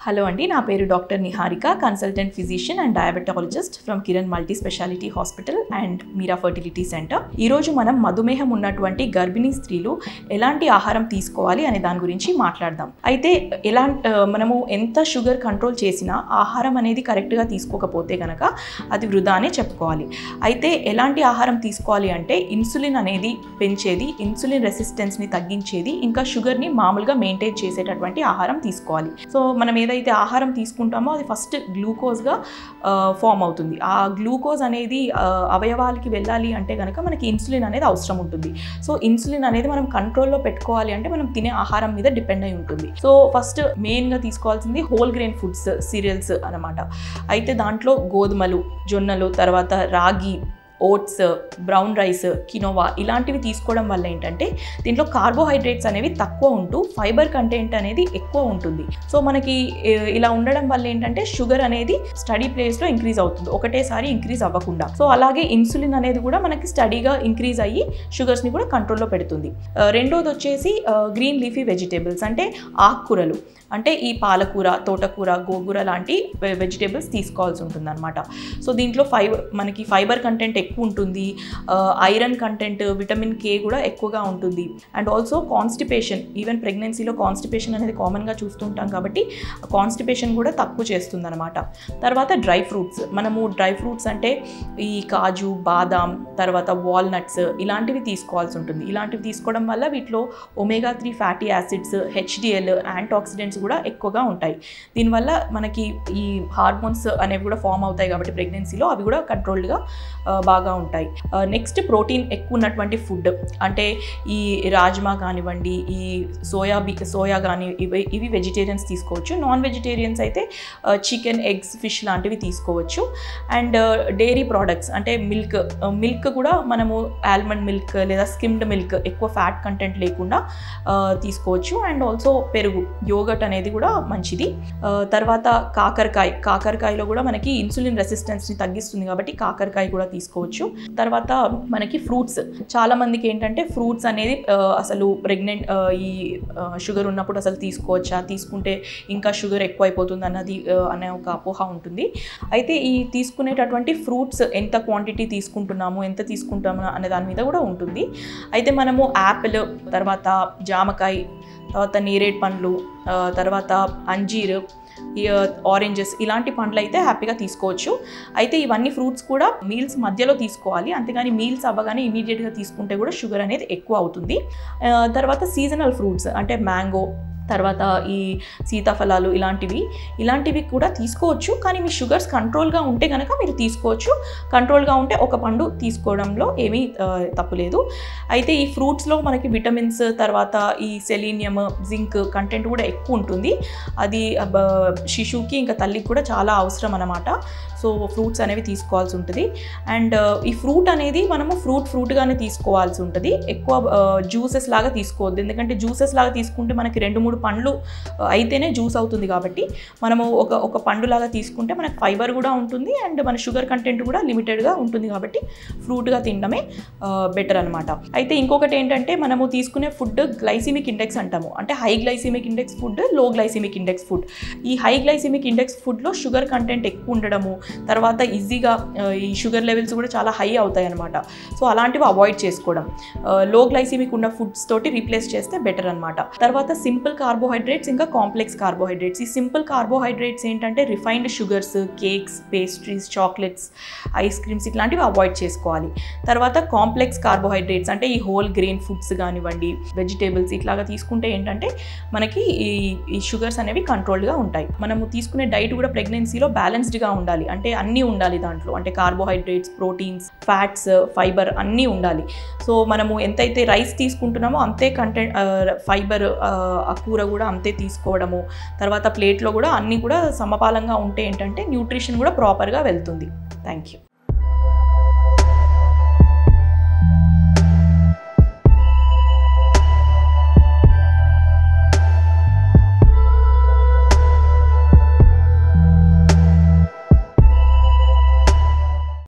hello అండి నా పేరు doctor Niharika consultant physician and diabetologist from Kiran multi speciality hospital and Meera fertility centre ఈరోజు మనం మధుమేహం ఉన్నటువంటి గర్భిణీ స్త్రీలు ఎలాంటి ఆహారం తీసుకోవాలి అనే దాని గురించి మాట్లాడదాం అయితే ఎలా ఆ, మనము ఎంత షుగర్ కంట్రోల్ చేసినా ఆహారం అనేది కరెక్ట్గా తీసుకోకపోతే కనుక అది వృధా అనే చెప్పుకోవాలి అయితే ఎలాంటి ఆహారం తీసుకోవాలి అంటే ఇన్సులిన్ అనేది పెంచేది ఇన్సులిన్ రెసిస్టెన్స్ని తగ్గించేది ఇంకా షుగర్ని మామూలుగా మెయింటైన్ చేసేటటువంటి ఆహారం తీసుకోవాలి సో మనం ఏదైతే ఆహారం తీసుకుంటామో అది ఫస్ట్ గ్లూకోజ్గా ఫామ్ అవుతుంది ఆ గ్లూకోజ్ అనేది ఆ, అవయవాలకి వెళ్ళాలి అంటే కనుక మనకి ఇన్సులిన్ అనేది అవసరం ఉంటుంది సో ఇన్సులిన్ అనేది మనం కంట్రోల్లో పెట్టుకోవాలి అంటే మనం తినే ఆహారం మీద డిపెండ్ అయి ఉంటుంది సో ఫస్ట్ మెయిన్గా తీసుకోవాల్సింది హోల్ గ్రెయిన్ ఫుడ్స్ సీరియల్స్ అన్నమాట అయితే దాంట్లో గోధుమలు జొన్నలు తర్వాత రాగి ఓట్స్ బ్రౌన్ రైస్ కినోవా ఇలాంటివి తీసుకోవడం వల్ల ఏంటంటే దీంట్లో కార్బోహైడ్రేట్స్ అనేవి తక్కువ ఉంటూ ఫైబర్ కంటెంట్ అనేది ఎక్కువ ఉంటుంది సో మనకి ఏ, ఇలా ఉండడం వల్ల ఏంటంటే షుగర్ అనేది స్టడీ ప్లేస్లో ఇంక్రీజ్ అవుతుంది ఒకటేసారి ఇంక్రీజ్ అవ్వకుండా సో అలాగే ఇన్సులిన్ అనేది కూడా మనకి స్టడీగా ఇంక్రీజ్ అయ్యి షుగర్స్ని కూడా కంట్రోల్లో పెడుతుంది ఆ, రెండోది వచ్చేసి గ్రీన్ లీఫీ వెజిటేబుల్స్ అంటే ఆకుకూరలు అంటే ఈ పాలకూర తోటకూర గోంగూర లాంటి వెజిటేబుల్స్ తీసుకోవాల్సి ఉంటుంది అనమాట సో దీంట్లో ఫైబర్ మనకి ఫైబర్ కంటెంట్ ఎక్కువ ఉంటుంది ఐరన్ కంటెంట్ విటమిన్ కే కూడా ఎక్కువగా ఉంటుంది అండ్ ఆల్సో కాన్స్టిపేషన్ ఈవెన్ ప్రెగ్నెన్సీలో కాన్స్టిపేషన్ అనేది కామన్గా చూస్తుంటాం కాబట్టి కాన్స్టిపేషన్ కూడా తక్కువ చేస్తుంది అనమాట తర్వాత డ్రై ఫ్రూట్స్ మనము డ్రై ఫ్రూట్స్ అంటే ఈ కాజు బాదాం తర్వాత వాల్నట్స్ ఇలాంటివి తీసుకోవాల్సి ఉంటుంది ఇలాంటివి తీసుకోవడం వల్ల వీటిలో omega three fatty acids HDL antioxidants కూడా ఎక్కువగా ఉంటాయి దీనివల్ల మనకి ఈ హార్మోన్స్ అనేవి కూడా ఫామ్ అవుతాయి కాబట్టి ప్రెగ్నెన్సీలో అవి కూడా కంట్రోల్డ్గా బాగా ఉంటాయి నెక్స్ట్ ప్రోటీన్ ఎక్కువ ఉన్నటువంటి ఫుడ్ అంటే ఈ రాజ్మా కానివ్వండి ఈ సోయా బీ సోయా కానీ ఇవి ఇవి వెజిటేరియన్స్ తీసుకోవచ్చు నాన్ వెజిటేరియన్స్ అయితే చికెన్ ఎగ్స్ ఫిష్ లాంటివి తీసుకోవచ్చు అండ్ డైరీ ప్రోడక్ట్స్ అంటే మిల్క్ మిల్క్ కూడా మనము ఆల్మండ్ మిల్క్ లేదా స్కిమ్డ్ మిల్క్ ఎక్కువ ఫ్యాట్ కంటెంట్ లేకుండా ఆ, తీసుకోవచ్చు అండ్ ఆల్సో పెరుగు యోగట్ అనేది కూడా మంచిది ఆ, తర్వాత కాకరకాయ కాకరకాయలో కూడా మనకి ఇన్సులిన్ రెసిస్టెన్స్ని తగ్గిస్తుంది కాబట్టి కాకరకాయ కూడా తీసుకోవచ్చు తర్వాత మనకి ఫ్రూట్స్ చాలా మందికి ఏంటంటే ఫ్రూట్స్ అనేది ఆ, అసలు ప్రెగ్నెంట్ ఈ షుగర్ ఉన్నప్పుడు అసలు తీసుకోవచ్చా తీసుకుంటే ఇంకా షుగర్ ఎక్కువ అయిపోతుంది అన్నది ఆ, అనే ఒక అపోహ ఉంటుంది అయితే ఈ తీసుకునేటటువంటి ఫ్రూట్స్ ఎంత క్వాంటిటీ తీసుకుంటున్నాము ఎంత తీసుకుంటాము అనే దాని మీద కూడా ఉంటుంది అయితే మనము యాపిల్ తర్వాత జామకాయ తర్వాత నేరేడ్ పండ్లు ఆ, తర్వాత అంజీర్ ఈ ఆరెంజెస్ ఇలాంటి పండ్లు అయితే హ్యాపీగా తీసుకోవచ్చు అయితే ఇవన్నీ ఫ్రూట్స్ కూడా మీల్స్ మధ్యలో తీసుకోవాలి అంతేగాని మీల్స్ అవ్వగానే ఇమీడియట్గా తీసుకుంటే కూడా షుగర్ అనేది ఎక్కువ అవుతుంది ఆ, తర్వాత సీజనల్ ఫ్రూట్స్ అంటే మ్యాంగో తర్వాత ఈ సీతాఫలాలు ఇలాంటివి ఇలాంటివి కూడా తీసుకోవచ్చు కానీ మీ షుగర్స్ కంట్రోల్గా ఉంటే కనుక మీరు తీసుకోవచ్చు కంట్రోల్గా ఉంటే ఒక పండు తీసుకోవడంలో ఏమీ ఆ, తప్పు లేదు అయితే ఈ ఫ్రూట్స్లో మనకి విటమిన్స్ తర్వాత ఈ సెలీనియం జింక్ కంటెంట్ కూడా ఎక్కువ ఉంటుంది అది అబ్బ, శిశువుకి ఇంకా తల్లికి కూడా చాలా అవసరం అన్నమాట సో ఫ్రూట్స్ అనేవి తీసుకోవాల్సి ఉంటుంది అండ్ ఈ ఫ్రూట్ అనేది మనము ఫ్రూట్ ఫ్రూట్గానే తీసుకోవాల్సి ఉంటుంది ఎక్కువ జ్యూసెస్ లాగా తీసుకోవద్దు ఎందుకంటే జ్యూసెస్ లాగా తీసుకుంటే మనకి రెండు మూడు పండ్లు ఆ, అయితేనే జ్యూస్ అవుతుంది కాబట్టి మనము ఒక ఒక పండు లాగా తీసుకుంటే మనకు ఫైబర్ కూడా ఉంటుంది అండ్ మన షుగర్ కంటెంట్ కూడా లిమిటెడ్గా ఉంటుంది కాబట్టి ఫ్రూట్గా తినడమే బెటర్ అనమాట అయితే ఇంకొకటి ఏంటంటే మనము తీసుకునే ఫుడ్ గ్లైసిమిక్ ఇండెక్స్ అంటాము అంటే high glycemic index food low glycemic index food ఈ హై గ్లైసిమిక్ ఇండెక్స్ ఫుడ్లో షుగర్ కంటెంట్ ఎక్కువ ఉండడము తర్వాత ఈజీగా ఆ, ఈ షుగర్ లెవెల్స్ కూడా చాలా హై అవుతాయి అనమాట సో అలాంటివి అవాయిడ్ చేసుకోవడం లో గ్లైసిమిక్ ఉన్న ఫుడ్స్ తోటి రీప్లేస్ చేస్తే బెటర్ అనమాట తర్వాత సింపుల్ కార్బోహైడ్రేట్స్ ఇంకా కాంప్లెక్స్ కార్బోహైడ్రేట్స్ ఈ సింపుల్ కార్బోహైడ్రేట్స్ ఏంటంటే refined sugars cakes pastries chocolates ice creams ఇట్లాంటివి అవాయిడ్ చేసుకోవాలి తర్వాత కాంప్లెక్స్ కార్బోహైడ్రేట్స్ అంటే ఈ హోల్ గ్రెయిన్ ఫుడ్స్ కానివ్వండి వెజిటేబుల్స్ ఇట్లాగా తీసుకుంటే ఏంటంటే మనకి ఈ ఈ షుగర్స్ అనేవి కంట్రోల్డ్గా ఉంటాయి మనము తీసుకునే డైట్ కూడా ప్రెగ్నెన్సీలో బ్యాలెన్స్డ్గా ఉండాలి అంటే అన్నీ ఉండాలి దాంట్లో అంటే కార్బోహైడ్రేట్స్ ప్రోటీన్స్ ఫ్యాట్స్ ఫైబర్ అన్నీ ఉండాలి సో మనము ఎంతైతే రైస్ తీసుకుంటున్నామో అంతే కంటెంట్ ఫైబర్ ఆ కూర కూడా అంతే తీసుకోవడము తర్వాత ప్లేట్లో కూడా అన్నీ కూడా సమపాలంగా ఉంటే ఏంటంటే న్యూట్రిషన్ కూడా ప్రాపర్గా వెళ్తుంది థ్యాంక్ యూ